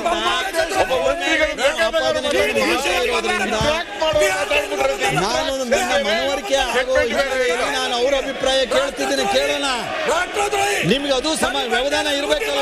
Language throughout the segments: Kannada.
ಒಬ್ಬ ಮಂತ್ರಿಗಳು ಬೇಕಾದಾಗ ಅವ್ರು ಆಪಾದನೆಗಳನ್ನು ಮಾಡ್ತಾ ಇರೋದ್ರಿಂದ track ಮಾಡುವ ಮಾತಾಡ್ಬಿಟ್ರೆ ನಾನು ನನ್ನ ಮನವರಿಕೆ ಆಗೋ ಹಿನ್ನೆಲೆಯಲ್ಲಿ ನಾನು ಅವ್ರ ಅಭಿಪ್ರಾಯ ಕೇಳ್ತಿದ್ದೀನಿ ಕೇಳೋಣ ನಿಮ್ಗೆ ಅದು ಸಮ ವ್ಯವಧಾನ ಇರಬೇಕಲ್ಲ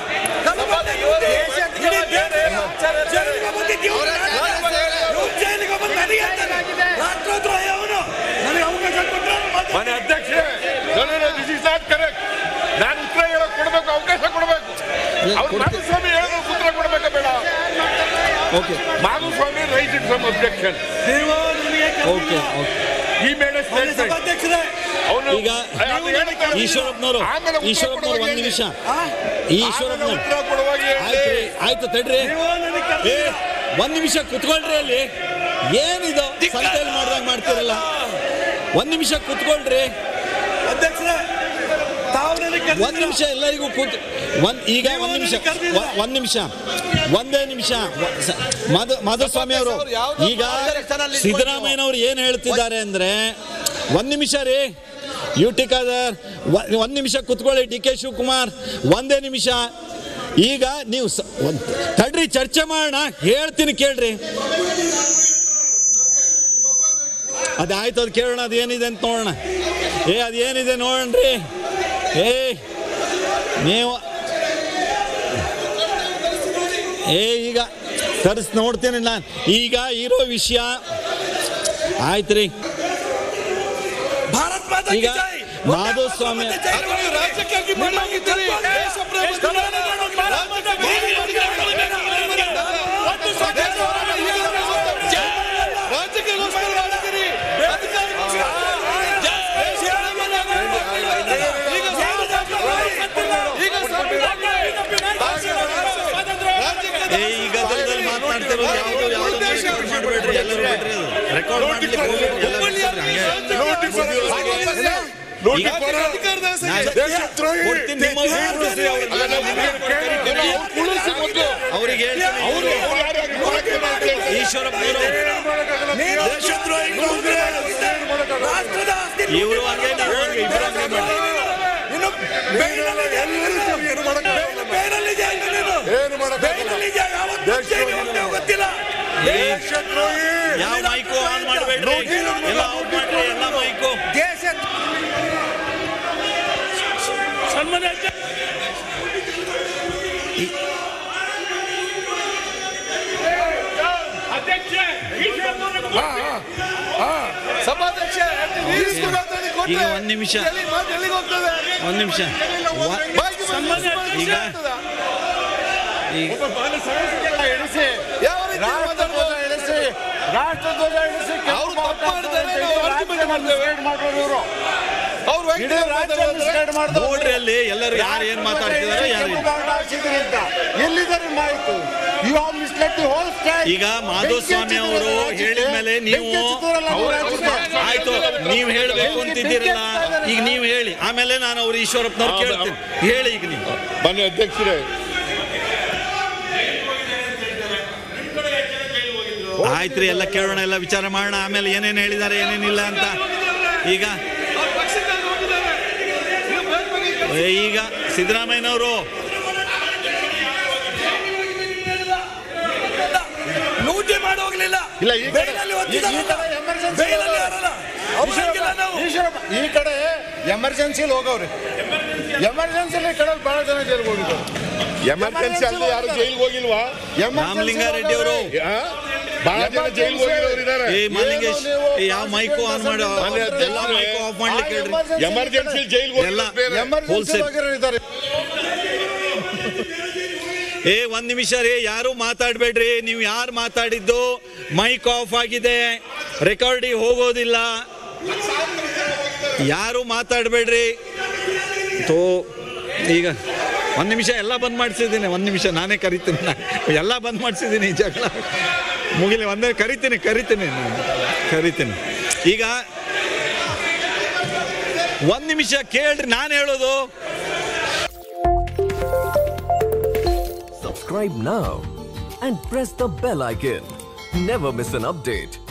ಮನೆ ಅಧ್ಯಕ್ಷರೇ ದಿಸ್ ಇಸ್ ನಾಟ್ ಕರೆಕ್ಟ್ ನಾನು ಉತ್ತರ ಹೇಳಕ್ ಕೊಡ್ಬೇಕು ಅವಕಾಶ ಕೊಡ್ಬೇಕು ಅವ್ರು ಮಾಧುಸ್ವಾಮಿ ಹೇಳಿದ್ರು ಉತ್ತರ ಕೊಡ್ಬೇಕಾ ಬೇಡ okay Madhuswamy right it some objection okay okay ಈ ಮೇಲೆ ಸ್ಟೇಟ್ಮೆಂಟ್ ಅವನು ಈಗ ಈಶ್ವರಪ್ಪನವರು ಈಶ್ವರಪ್ಪನವರು ಒಂದು ನಿಮಿಷ ಈಶ್ವರಪ್ಪನವರು ಉತ್ತರ ಕೊಡುವಾಗ ಆಯ್ತು ಹೇಳಿ ರೀ, ಆಯ್ತು ತಡ್ರಿ ಏ ಒಂದ್ ನಿಮಿಷ ಕುತ್ಕೊಳ್ರಿ ಅಲ್ಲಿ ಏನಿದು ಸಂತೆಯಲ್ಲಿ ಮಾಡ್ದಂಗ್ ಮಾಡ್ತಿರಲ್ಲ ಒಂದ್ ನಿಮಿಷ ಕುತ್ಕೊಳ್ರಿ ಒಂದ್ ನಿಮಿಷ ಎಲ್ಲರಿಗೂ ಕೂತ್ ಒಂದ್ ಈಗ ಒಂದ್ ನಿಮಿಷ ಒ- ಒಂದ್ ನಿಮಿಷ ಒಂದೇ ನಿಮಿಷ ಒ- ಸ- ಮಾಧು ಮಾಧುಸ್ವಾಮಿ ಅವರು ಈಗ ಸಿದ್ದರಾಮಯ್ಯನವರು ಏನ್ ಹೇಳ್ತಿದ್ದಾರೆ ಅಂದ್ರೆ ಒಂದ್ ನಿಮಿಷ ರೀ ಯು ಟಿ ಖಾದರ್ ಒ- ಒಂದ್ ನಿಮಿಷ ಕುತ್ಕೊಳ್ಳಿ ಡಿ ಕೆ ಶಿವಕುಮಾರ್ ಒಂದೇ ನಿಮಿಷ ಈಗ ನೀವು ಸ- ಒಂದ್- ತಡ್ರಿ ಚರ್ಚೆ ಮಾಡೋಣ ಹೇಳ್ತೀನಿ ಕೇಳ್ರಿ ಅದಾಯ್ತು ಅದು ಕೇಳೋಣ ಅದು ಏನಿದೆ ಅಂತ ನೋಡೋಣ ಏ ಅದು ಏನಿದೆ ನೋಡಣ್ರಿ ಏ ನೀವು ಏ ಈಗ ತರಿಸ್ ನೋಡ್ತೀನಿ ನಾನು ಈಗ ಇರೋ ವಿಷಯ ಆಯ್ತು ರೀ ಭಾರತ್ ಮಾತಾ ಈಗ ಕಿ ಜೈ. ಮಾಧುಸ್ವಾಮಿ ರಾಜ್ಯಕ್ಕಾಗಿ ಮಾಡಲಾಗಿದ್ದೀರಿ. ದೇಶ ಪ್ರೇಮ ಒಂದು ಸ್ವತಂತ್ರ ಹೋರಾಟ ಜೈ. ರಾಜ್ಯಕ್ಕೋಸ್ಕರ ಮಾಡಿದ್ದೀರಿ. ಅಧಿಕಾರಕ್ಕೋಸ್ಕರ. ಜೈ. ಈಗ ಈಗ ಏ ಈ ಗದ್ದಲದಲ್ಲಿ ಮಾತನಾಡ್ತಿರೋದು ಯಾವುದು ಯಾವುದು ಮಾಡಬೇಡ್ರಿ ಎಲ್ಲರೂ ಬಿಡ್ರಿ ರೆಕಾರ್ಡ್ ಮಾಡ್ಲಿಕ್ಕೆ ಹೋಗ್ಬೇಡ್ರಿ, ಎಲ್ಲ ಬಿಡ್ರಿ ಹಂಗೆ. ನೋಡಿ ಈಗ ದೇಶದ್ರೋಹಿ ಕೊಡ್ತೀನಿ ನಿಮ್ಮವ್ರಿಗೆ ಉಳಿಸಿ ಅವ್ರನ್ನ. ಉಳಿಸಿ ಮೊದಲು ಅವ್ರಿಗೆ ಹೇಳ್ತೀನಿ ಅವರು ಈಶ್ವರಪ್ಪನವರು ರಾಷ್ಟ್ರದ ಆಸ್ತಿ ಇವರು ಹಂಗೆ ನೀವು ಹಂಗೆ ಇಬ್ರು ಹಂಗೆ ಮಾಡಿ ಇನ್ನು ಬೇಡಲ್ಲಿದೆ. ಏನು ಮಾಡಕ್ಕಾಗಲ್ಲ. ಬೇಡಲ್ಲಿದೆ ಅಲ್ಲ ನೀನು. ಏನು ಮಾಡಕ್ಕಾಗಲ್ಲ. ಬೇಡಲ್ಲಿದೆ. ಯಾವತ್ತೂ ದೇಶ ಜೈಲಿಗೆ ಹೋಗ್ತೇವೆ ಗೊತ್ತಿಲ್ಲ ದೇಶದ್ರೋಹಿ ಯಾವ ಮೈಕು ಆನ್ ಮಾಡಬೇಡ್ರಿ ಎಲ್ಲ ಆಫ್ ಮಾಡ್ರಿ ಎಲ್ಲ ಮೈಕು ದೇಶ ಸಭಾಧ್ಯಕ್ಷ ಈಗ ಒಂದ್ ನಿಮಿಷ ಒಂದ್ ನಿಮಿಷ ವ- ಈಗ ಈಗ ಎಣಿಸಿ ಯಾವ ರೀತಿ ಮಾತಾಡ್ಬೋದು? ಎಣಿಸಿ ರಾಷ್ಟ್ರಧ್ವಜ ಎಣಿಸಿ ಅವ್ರು ತಪ್ಪು ಮಾಡಿದ್ದಾರೆ, ನಾವು argument ಮಾಡ್ತೇವೆ. ಅವ್ರು ವ್ಯಕ್ತಿ ಮಾತಾಡೋದ್ರೆ ನೋಡ್ರಿ ಅಲ್ಲಿ ಎಲ್ಲರೂ ಯಾರು ಏನ್ ಮಾತಾಡ್ತಿದಾರೋ ಯಾರು ಇಲ್ಲ. ಎಲ್ಲಿದ್ದಾರೆ ಮಾಹಿತಿ you are misled the whole state ಈಗ ಮಾಧುಸ್ವಾಮಿ ಅವರು ಹೇಳಿದ ಮೇಲೆ ನೀವು ಆಯ್ತು ನೀವು ಹೇಳ್ಬೇಕು ಅಂತಿದ್ದೀರಲ್ಲ ಈಗ ನೀವು ಹೇಳಿ ಆಮೇಲೆ ನಾನು ಅವ್ರು ಈಶ್ವರಪ್ಪನವ್ರು ಕೇಳ್ತೀನಿ ಹೇಳಿ ಈಗ ನೀವು ಬನ್ನಿ ಅಧ್ಯಕ್ಷರೇ ಆಯ್ತ್ರಿ ಎಲ್ಲ ಕೇಳೋಣ ಎಲ್ಲ ವಿಚಾರ ಮಾಡೋಣ ಆಮೇಲೆ ಏನೇನು ಹೇಳಿದ್ದಾರೆ ಏನೇನಿಲ್ಲ ಅಂತ ಈಗ ಏ, ಈಗ ಸಿದ್ದರಾಮಯ್ಯನವರು ಲೂಟಿ ಮಾಡಿ ಹೋಗ್ಲಿಲ್ಲ ಇಲ್ಲ, ಈ ಕಡೆ- ಬೇಲಲ್ಲಿ ಒತ್ತಿದಾರಲ್ಲ. ಈ ಕಡೆ emergency ಬೇಲಲ್ಲಿ ಯಾರಲ್ಲ? ಅವ್ರು ಹಾಕಿಲ್ಲ ನಾವು. ಈಶ್ವರಪ್ಪ ಈ ಕಡೆ ಎಮರ್ಜೆನ್ಸಿಲಿ ಹೋಗವ್ರಿ ಎಮರ್ಜೆನ್ಸಿಲಿ ಈ ಕಡೆ ಬಹಳ ಜನ ಜೈಲ್ಗೆ ಹೋಗಿದ್ದಾರೆ ಎಮರ್ಜೆನ್ಸಿ ಅಲ್ಲಿ ಯಾರು ಜೈಲ್ಗೆ ಹೋಗಿಲ್ವಾ ರಾಮಲಿಂಗಾರೆಡ್ಡಿ ಅವರು ಆ? ಬಹಳ ಜನ ಜೈಲ್ಗೆ ಹೋಗಿರೋರು ಇದ್ದಾರೆ ಏ ಮಲ್ಲಿಂಗೇಶ್ ಏ, ಯಾವ ಮೈಕು ಆನ್ ಮಾಡಿ ಮಾನ್ಯ ಅಧ್ಯಕ್ಷರೇ, ಎಲ್ಲ ಮೈಕು ಆಫ್ ಮಾಡ್ಲಿಕ್ಕೆ ಹೇಳ್ರಿ ಎಮರ್ಜೆನ್ಸಿ ಜೈಲ್ಗೆ ಎಲ್ಲ ಹೋಗಿರೋರು ಬೇರೆ. Emergency Wholesale. ಹೋಗಿರೋರು ಇದ್ದಾರೆ ಏ ಒಂದ್ ನಿಮಿಷ ರೀ ಯಾರು ಮಾತಾಡ್ಬೇಡ್ರಿ ನೀವು ಯಾರು ಮಾತಾಡಿದ್ದು ಮೈಕ್ ಆಫ್ ಆಗಿದೆ ರೆಕಾರ್ಡಿಗೆ ಹೋಗೋದಿಲ್ಲ ಯಾರು ಮಾತಾಡ್ಬೇಡ್ರಿ ತೋ ಈಗ ಒಂದ್ ನಿಮಿಷ ಎಲ್ಲ ಬಂದ್ ಮಾಡಿಸಿದ್ದೀನಿ ಒಂದ್ ನಿಮಿಷ ನಾನೇ ಕರಿತೀನಿ ನಾ- ಎಲ್ಲ ಬಂದ್ ಮಾಡಿಸಿದ್ದೀನಿ ಜಗಳ ಮುಗಿಲಿ ಒಂದೇ ಕರಿತೀನಿ ಕರಿತೀನಿ ನಾನು ಕರಿತೀನಿ ಈಗ ಒಂದ್ ನಿಮಿಷ ಕೇಳ್ರಿ ನಾನು ಹೇಳೋದು Subscribe now and press the bell icon. Never miss an update.